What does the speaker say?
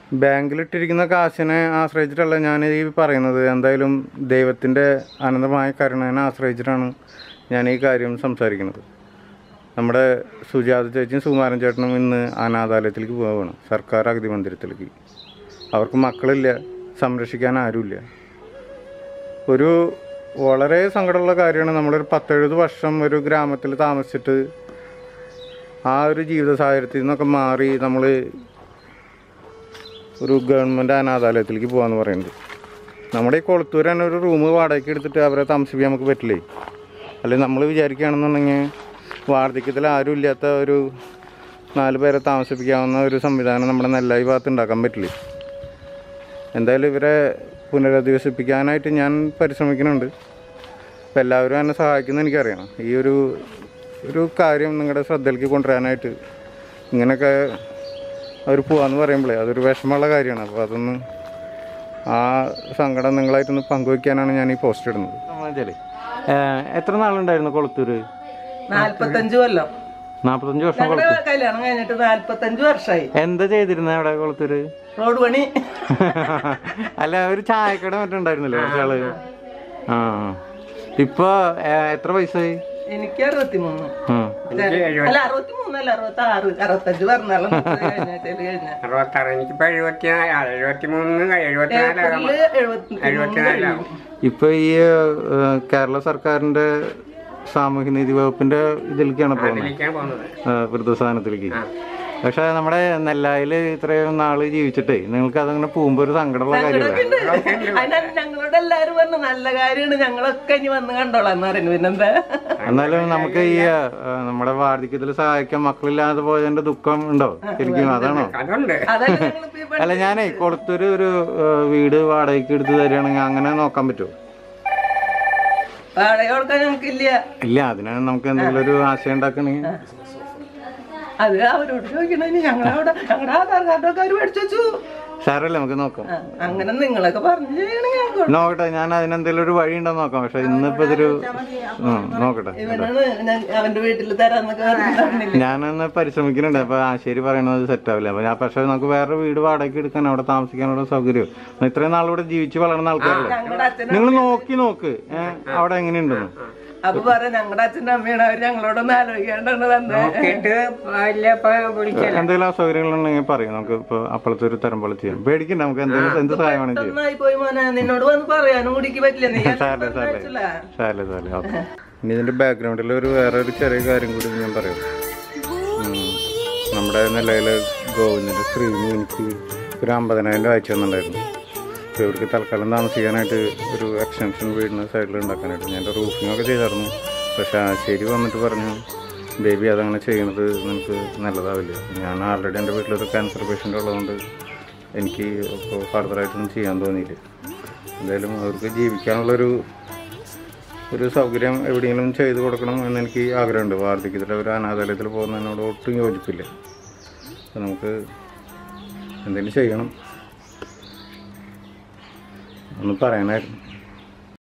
ബാങ്കിലിട്ടിരിക്കുന്ന കാശിനെ ആശ്രയിച്ചിട്ടല്ല ഞാൻ ഈ പറയുന്നത് എന്തായാലും ദൈവത്തിൻ്റെ അനന്തമായ കരുണേനെ ആശ്രയിച്ചിട്ടാണ് ഞാൻ ഈ കാര്യം സംസാരിക്കുന്നത് നമ്മുടെ സുജാത ചേച്ചിയും സുകുമാരൻ ചേട്ടനും ഇന്ന് അനാഥാലയത്തിലേക്ക് പോവുകയാണ് സർക്കാർ അഗതി മന്ദിരത്തിലേക്ക് അവർക്ക് മക്കളില്ല സംരക്ഷിക്കാൻ ആരുമില്ല ഒരു വളരെ സങ്കടമുള്ള കാര്യമാണ് നമ്മളൊരു പത്തെഴുപത് വർഷം ഒരു ഗ്രാമത്തിൽ താമസിച്ചിട്ട് ആ ഒരു ജീവിത സാഹചര്യത്തിൽ നിന്നൊക്കെ മാറി നമ്മൾ ഒരു ഗവൺമെൻറ് അനാഥാലയത്തിലേക്ക് പോകാന്ന് പറയുന്നത് നമ്മുടെ ഈ കൊളത്തൂർ തന്നെ ഒരു റൂം വാടകയ്ക്ക് എടുത്തിട്ട് അവരെ താമസിപ്പിക്കാൻ നമുക്ക് പറ്റില്ലേ അല്ലെങ്കിൽ നമ്മൾ വിചാരിക്കുകയാണെന്നുണ്ടെങ്കിൽ വാർദ്ധക്യത്തിൽ ആരും ഇല്ലാത്ത ഒരു നാല് പേരെ താമസിപ്പിക്കാവുന്ന ഒരു സംവിധാനം നമ്മുടെ നെല്ലായി ഭാഗത്ത് ഉണ്ടാക്കാൻ പറ്റില്ലേ എന്തായാലും ഇവരെ പുനരധിവസിപ്പിക്കാനായിട്ട് ഞാൻ പരിശ്രമിക്കുന്നുണ്ട് അപ്പോൾ എല്ലാവരും എന്നെ സഹായിക്കുന്നത് എനിക്കറിയാം ഈ ഒരു ഒരു കാര്യം നിങ്ങളുടെ ശ്രദ്ധയിലേക്ക് കൊണ്ടുവരാനായിട്ട് ഇങ്ങനെയൊക്കെ അവർ പോവാന്ന് പറയുമ്പോഴേ അതൊരു വിഷമമുള്ള കാര്യമാണ് അപ്പോൾ അതൊന്ന് ആ സങ്കടം നിങ്ങളായിട്ടൊന്ന് പങ്കുവയ്ക്കാനാണ് ഞാൻ ഈ പോസ്റ്റ് ഇടുന്നത് എത്ര നാളുണ്ടായിരുന്നു കൊളത്തൂര് നാല്പത്തഞ്ച് കൊല്ലം നാൽപ്പത്തഞ്ച് വർഷം ഞങ്ങളുടെ കല്യാണം കഴിഞ്ഞിട്ട് നാല്പത്തഞ്ച് വർഷമായി എന്താ ചെയ്തിരുന്നത് അവിടെ കൊളത്തൂര് റോഡ് പണി അല്ല ഒരു ചായക്കട മറ്റുണ്ടായിരുന്നല്ലോ കുറച്ചാള് ആ ഇപ്പൊ ഏ, എത്ര വയസ്സായി എനിക്ക് അറുപത്തിമൂന്ന് ആ. അല്ല അറുപത്തിമൂന്നല്ല അറുപത്തി ആറ് അറുപത്തഞ്ച് പറഞ്ഞാലും കഴിഞ്ഞ കഴിഞ്ഞ അറുപത്താറ് എനിക്കിപ്പോ എഴുപത്തിനാല് എഴുപത്തി മൂന്ന് എഴുപത്തിനാലാകാം എഴുപത്തിനാലാവും ഇപ്പൊ ഈ ഏ, കേരള സർക്കാരിന്റെ സാമൂഹ്യ നീതി വകുപ്പിന്റെ ഇതിലേക്കാണ് പോകുന്നത് ഇതിലേക്കാണ് പോകുന്നത് ആ, വൃദ്ധസാധനത്തിലേക്ക് പക്ഷെ നമ്മുടെ നെല്ലായിൽ ഇത്രയും നാള് ജീവിച്ചിട്ടേ നിങ്ങൾക്ക് അതങ്ങനെ പോകുമ്പോ ഒരു സങ്കടമുള്ള കാര്യമല്ല അതിനാണ് ഞങ്ങളോട് എല്ലാരും പറഞ്ഞു നല്ല കാര്യമാണ് ഞങ്ങളൊക്കെ ഇനി വന്ന് കണ്ടോളാം എന്ന് പറയുന്നു പിന്നെന്താ എന്നാലും നമുക്ക് ഈ ആ, നമ്മുടെ വാർദ്ധക്യത്തിൽ സഹായിക്കാൻ മക്കളില്ലാതെ പോയതിന്റെ ദുഃഖം ഉണ്ടോ ശരിക്കും അതാണോ അതുണ്ട് അതല്ല ഞങ്ങളിപ്പോ ഈ പണി- അല്ല ഞാനേ കൊടുത്തൊരു ഒരു ആ, വീട് വാടകയ്ക്ക് എടുത്ത് തരികയാണെങ്കിൽ അങ്ങനെ നോക്കാൻ പറ്റുമോ വാടക കൊടുക്കാൻ ഞങ്ങൾക്കില്ല ഇല്ല അതിനാണ് നമുക്ക് എന്തെങ്കിലും ഒരു ആശയം ഉണ്ടാക്കണെങ്കിൽ അത് അവരോട് ചോദിക്കണ ഞങ്ങളവിടെ ഞങ്ങളുടെ ആധാർ കാർഡൊക്കെ അവർ മേടിച്ചു വെച്ചു സാരല്ല നമുക്ക് നോക്കാം ആ, അങ്ങനെ നിങ്ങളൊക്കെ പറഞ്ഞു ചെയ്യണെങ്കിൽ ഞങ്ങൾക്ക് നോക്കട്ടെ ഞാൻ അതിനെന്തെങ്കിലും ഒരു വഴി ഉണ്ടോ നോക്കാം പക്ഷെ ഇന്നിപ്പോ ഇതൊരു ഉം, നോക്കട്ടെ ഇവനാണ് ഞാൻ അവന്റെ വീട്ടിൽ തരാന്നൊക്കെ പറഞ്ഞില്ല ഞാനൊന്ന് പരിശ്രമിക്കുന്നുണ്ട് അപ്പൊ ആശേരി പറയണത് സെറ്റ് ആവില്ല അപ്പൊ ഞാൻ പക്ഷെ നമുക്ക് വേറെ വീട് വാടകയ്ക്ക് എടുക്കാൻ അവിടെ താമസിക്കാനുള്ള സൗകര്യം ഇത്രയും നാളിവിടെ ജീവിച്ച് വളർന്ന ആൾക്കാരല്ലേ ഞങ്ങളുടെ അച്ഛൻ നിങ്ങൾ നോക്കി നോക്ക് ഏഹ് അവിടെ എങ്ങനെയുണ്ടെന്ന് അപ്പൊ പറ ഞങ്ങളുടെ അച്ഛൻ്റെ അമ്മയാണ് അവർ ഞങ്ങളോടൊന്ന് ആലോചിക്കേണ്ടത് തന്നെ നോക്കിയിട്ട് ഇല്ല ഇപ്പൊ വിളിക്കാം എന്തെങ്കിലും അസൗകര്യങ്ങളുണ്ടെങ്കിൽ പറയും നമുക്ക് ഇപ്പൊ അപ്പുറത്തെ ഒരു തരം പോലെ ചെയ്യാം പേടിക്കണ്ട നമുക്ക് എന്തെങ്കിലും എന്ത് സഹായം വേണം ചെയ്യാം ഒന്നായി പോയി മോനെ നിന്നോട് വന്ന് പറയാനും കൂടിക്ക് പറ്റില്ല നീ സാരല്ലേ സാരല്ലേ സാരല്ലേ സാരല്ലേ ഓക്കെ ഇനി ഇതിന്റെ ബാക്ക്ഗ്രൗണ്ടിൽ ഒരു വേറെ ഒരു ചെറിയ കാര്യം കൂടി ഞാൻ പറയാം ഉം. നമ്മുടെ നിലയിലെ ഗോവിന്ദന്റെ സ്ത്രീന് എനിക്ക് ഒരു അമ്പതിനായിരം രൂപ അയച്ചു തന്നിട്ടുണ്ടായിരുന്നു അപ്പോൾ ഇവർക്ക് തൽക്കാലം താമസിക്കാനായിട്ട് ഒരു എക്സ്റ്റൻഷൻ വീടിന് സൈഡിൽ ഉണ്ടാക്കാനായിട്ട് ഞാൻ എൻ്റെ റൂഫിംഗ് ഒക്കെ ചെയ്തായിരുന്നു പക്ഷേ ആശേരി വന്നിട്ട് പറഞ്ഞു ബേബി അതങ്ങനെ ചെയ്യണത് നിനക്ക് നല്ലതാവില്ല ഞാൻ ആൾറെഡി എൻ്റെ വീട്ടിലൊരു ക്യാൻസർ പേഷ്യൻ്റ് ഉള്ളതുകൊണ്ട് എനിക്ക് ഇപ്പോൾ ഫർദറായിട്ടൊന്നും ചെയ്യാൻ തോന്നിയില്ല എന്തായാലും അവർക്ക് ജീവിക്കാനുള്ളൊരു ഒരു സൗകര്യം എവിടെയെങ്കിലും ചെയ്തു കൊടുക്കണം എന്ന് എനിക്ക് ആഗ്രഹമുണ്ട് വാർദ്ധക്യത്തിൽ ഒരു അനാഥാലയത്തിൽ പോകുന്നതിനോട് ഒട്ടും യോജിപ്പില്ല അപ്പം നമുക്ക് എന്തെങ്കിലും ചെയ്യണം ഒന്ന് പറയാനായിരുന്നു